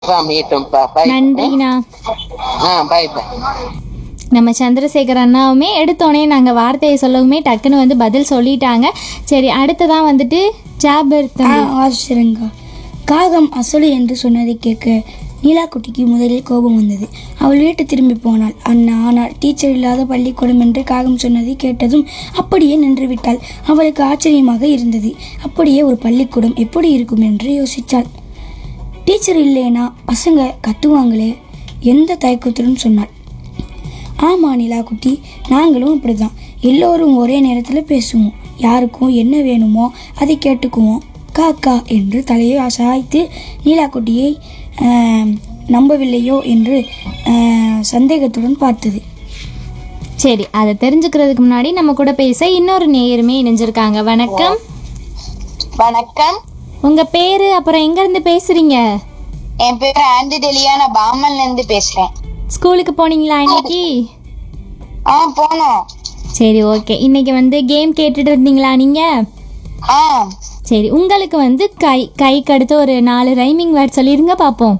மீட்டும்பா by நன்றிண்ணா ஆ by by நம்ம சந்திரசேகர் அண்ணாவுமே எடுத்தோடனே நாங்கள் வார்த்தையை சொல்லவுமே டக்குன்னு வந்து பதில் சொல்லிட்டாங்க சரி அடுத்ததான் வந்துட்டு ஜாபர் ஆ தம்பி வாசிச்சிருங்க காகம் அசலு என்று சொன்னதை கேட்க நீலாக்குட்டிக்கு முதலில் கோபம் வந்தது அவள் வீட்டு திரும்பி போனாள் அண்ணா ஆனால் டீச்சர் இல்லாத பள்ளிக்கூடம் என்று காகம் சொன்னதை கேட்டதும் அப்படியே நின்று விட்டாள் அவளுக்கு ஆச்சரியமாக இருந்தது அப்படியே ஒரு பள்ளிக்கூடம் எப்படி இருக்கும் என்று யோசித்தாள் டீச்சர் இல்லைனா பசங்க கத்துவாங்களே எந்த தயக்கத்துடன் சொன்னாள் ஆமாம் நிலாக்குட்டி நாங்களும் அப்படிதான் எல்லோரும் ஒரே நேரத்தில் பேசுவோம் யாருக்கும் என்ன வேணுமோ அதை கேட்டுக்குவோம் காக்கா என்று தலையை அசாய்த்து நீலாக்குட்டியை ஆம், நம்பவில்லையோ என்று ஆ, சந்தேகத்துடன் பார்த்தது சரி அதை தெரிஞ்சுக்கிறதுக்கு முன்னாடி நம்ம கூட பேச இன்னொரு நேயருமே இணைஞ்சிருக்காங்க வணக்கம் வணக்கம் உங்க பேரு அப்புறம் எங்க இருந்து பேசுறீங்க என் பேர் ஆண்டி டெலியா நான் பாமன்ல இருந்து பேசுறேன் ஸ்கூலுக்கு போனீங்களா இன்னைக்கு ஆ போனோம் சரி ஓகே இன்னைக்கு வந்து கேம் கேட்டுட்டு இருந்தீங்களா நீங்க ஆ சரி உங்களுக்கு வந்து கை கைக்கு அடுத்து ஒரு நாலு ரைமிங் வேர்ட் சொல்லிருங்க பாப்போம்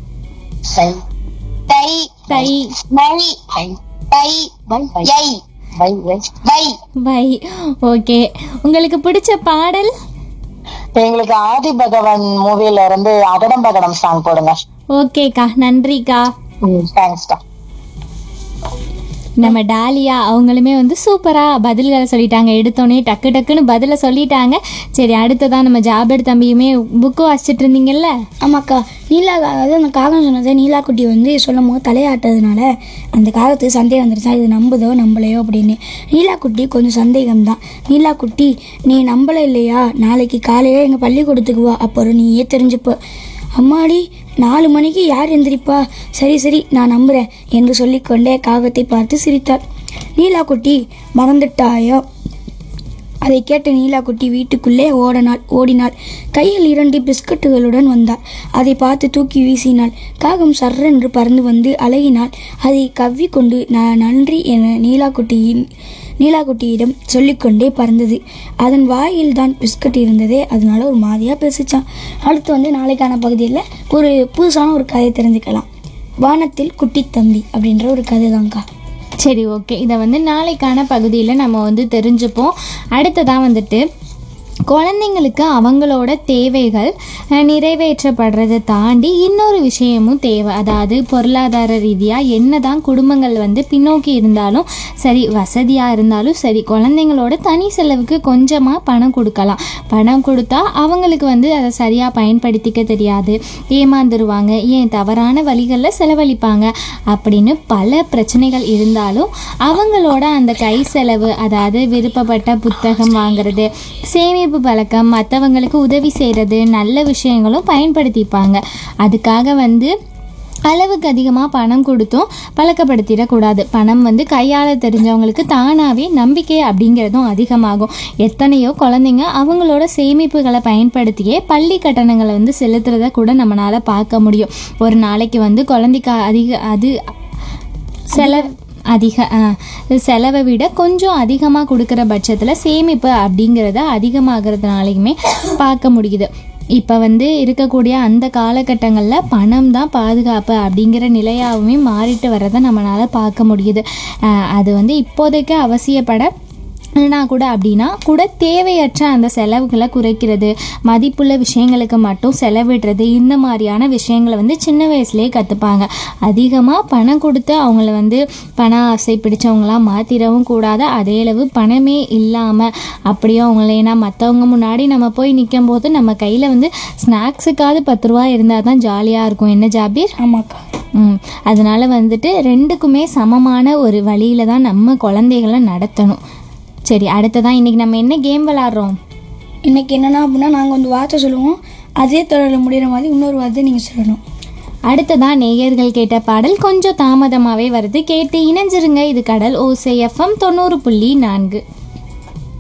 தை தை மை தை யை பை பை வை பை ஓகே உங்களுக்கு பிடிச்ச பாடல் எங்களுக்கு ஆதி பகவான் மூவில இருந்து அகடம் பகடம் சாங் போடுங்க ஓகேக்கா நன்றிக்கா தேங்க்ஸ்டா நம்ம டாலியா அவங்களுமே வந்து சூப்பராக பதில்களை சொல்லிட்டாங்க எடுத்தோடனே டக்கு டக்குன்னு பதிலை சொல்லிட்டாங்க சரி அடுத்ததான் நம்ம ஜாபர் தம்பியுமே புக்கு வாசிச்சுட்டு இருந்தீங்கல்ல ஆமாக்கா நீலா அதாவது அந்த காகம் சொன்னதை நீலாக்குட்டி வந்து சொல்லும் போது தலையாட்டதுனால அந்த காகத்துக்கு சந்தேகம் வந்துருச்சா இது நம்புதோ நம்பலையோ அப்படின்னு நீலாக்குட்டி கொஞ்சம் சந்தேகம்தான் நீலாக்குட்டி நீ நம்பலை இல்லையா நாளைக்கு காலையில் எங்கள் பள்ளிக்கூடத்துக்கு வா அப்புறம் நீயே தெரிஞ்சுப்ப அம்மாடி நாலு மணிக்கு யார் எந்திரிப்பா சரி சரி நான் நம்புகிறேன் என்று சொல்லிக்கொண்டே காகத்தை பார்த்து சிரித்தார் நீலாக்குட்டி மறந்துட்டாயோ அதை கேட்ட நீலாக்குட்டி வீட்டுக்குள்ளே ஓடனாள் ஓடினாள் கையில் இரண்டு பிஸ்கட்டுகளுடன் வந்தாள் அதை பார்த்து தூக்கி வீசினாள் காகம் சர்ரென்று பறந்து வந்து அழகினாள் அதை கவ்விக்கொண்டு நான் நன்றி என நீலாக்குட்டியின் நீலாக்குட்டியிடம் சொல்லிக்கொண்டே பறந்தது அதன் வாயில் தான் பிஸ்கட் இருந்ததே அதனால ஒரு மாதிரியாக பேசிச்சான் அடுத்து வந்து நாளைக்கான பகுதியில் ஒரு புதுசான ஒரு கதை தெரிஞ்சுக்கலாம் வானத்தில் குட்டி தம்பி அப்படின்ற ஒரு கதை தான்க்கா சரி ஓகே இதை வந்து நாளைக்கான பகுதியில் நம்ம வந்து தெரிஞ்சுப்போம் அடுத்ததான் வந்துட்டு குழந்தைங்களுக்கு அவங்களோட தேவைகள் அஹ், நிறைவேற்றப்படுறதை தாண்டி இன்னொரு விஷயமும் தேவை அதாவது பொருளாதார ரீதியாக என்ன தான் குடும்பங்கள் வந்து பின்னோக்கி இருந்தாலும் சரி வசதியாக இருந்தாலும் சரி குழந்தைங்களோட தனி செலவுக்கு கொஞ்சமாக பணம் கொடுக்கலாம் பணம் கொடுத்தா அவங்களுக்கு வந்து அதை சரியாக பயன்படுத்திக்க தெரியாது ஏமாந்துருவாங்க ஏன் தவறான வழிகளில் செலவழிப்பாங்க அப்படின்னு பல பிரச்சனைகள் இருந்தாலும் அவங்களோட அந்த கை செலவு அதாவது விருப்பப்பட்ட புத்தகம் வாங்குறது சேமிப்பு பழக்கம் மற்றவங்களுக்கு உதவி செய்கிறது நல்ல விஷயங்களும் பயன்படுத்திப்பாங்க அதுக்காக வந்து அளவுக்கு அதிகமாக பணம் கொடுத்தும் பழக்கப்படுத்திடக்கூடாது பணம் வந்து கையாள தெரிஞ்சவங்களுக்கு தானாகவே நம்பிக்கை அப்படிங்கிறதும் அதிகமாகும் எத்தனையோ குழந்தைங்க அவங்களோட சேமிப்புகளை பயன்படுத்தியே பள்ளி கட்டணங்களை வந்து செலுத்துறத கூட நம்மளால் பார்க்க முடியும் ஒரு நாளைக்கு வந்து குழந்தைக்கு அதிக அது செலவு அதிக ஆ, செலவை விட கொஞ்சம் அதிகமாக கொடுக்குற பட்சத்தில் சேமிப்பு அப்படிங்கிறத அதிகமாகிறதுனாலையுமே பார்க்க முடியுது இப்போ வந்து இருக்கக்கூடிய அந்த காலகட்டங்களில் பணம் தான் பாதுகாப்பு அப்படிங்கிற நிலையாகவுமே மாறிட்டு வர்றதை நம்மளால் பார்க்க முடியுது ஆ, அது வந்து இப்போதைக்கு அவசியப்பட இல்லைனா கூட அப்படின்னா கூட தேவையற்ற அந்த செலவுகளை குறைக்கிறது மதிப்புள்ள விஷயங்களுக்கு மட்டும் செலவிடுறது இந்த மாதிரியான விஷயங்களை வந்து சின்ன வயசுலேயே கற்றுப்பாங்க அதிகமாக பணம் கொடுத்து அவங்கள வந்து பண ஆசை பிடிச்சவங்களாம் மாற்றிடவும் கூடாது அதே அளவு பணமே இல்லாமல் அப்படியே அவங்கள ஏன்னா மற்றவங்க முன்னாடி நம்ம போய் நிற்கும் போது நம்ம கையில் வந்து ஸ்நாக்ஸுக்காவது பத்து ரூபா இருந்தால் தான் ஜாலியாக இருக்கும் என்ன ஜாபீர் ஆமாக்கா ம் அதனால வந்துட்டு ரெண்டுக்குமே சமமான ஒரு வழியில தான் நம்ம குழந்தைகளை நடத்தணும் சரி அடுத்ததான் இன்னைக்கு நம்ம என்ன கேம் விளாட்றோம் இன்னைக்கு என்னென்னா அப்படின்னா நாங்கள் வந்து வார்த்தை சொல்லுவோம் அதே தொடரில் முடிகிற மாதிரி இன்னொரு வார்த்தை நீங்கள் சொல்லணும் அடுத்ததான் நேயர்கள் கேட்ட பாடல் கொஞ்சம் தாமதமாகவே வருது கேட்டு இணைஞ்சிருங்க இது கடல் ஓசை எஃப்எம் தொண்ணூறு புள்ளி நான்கு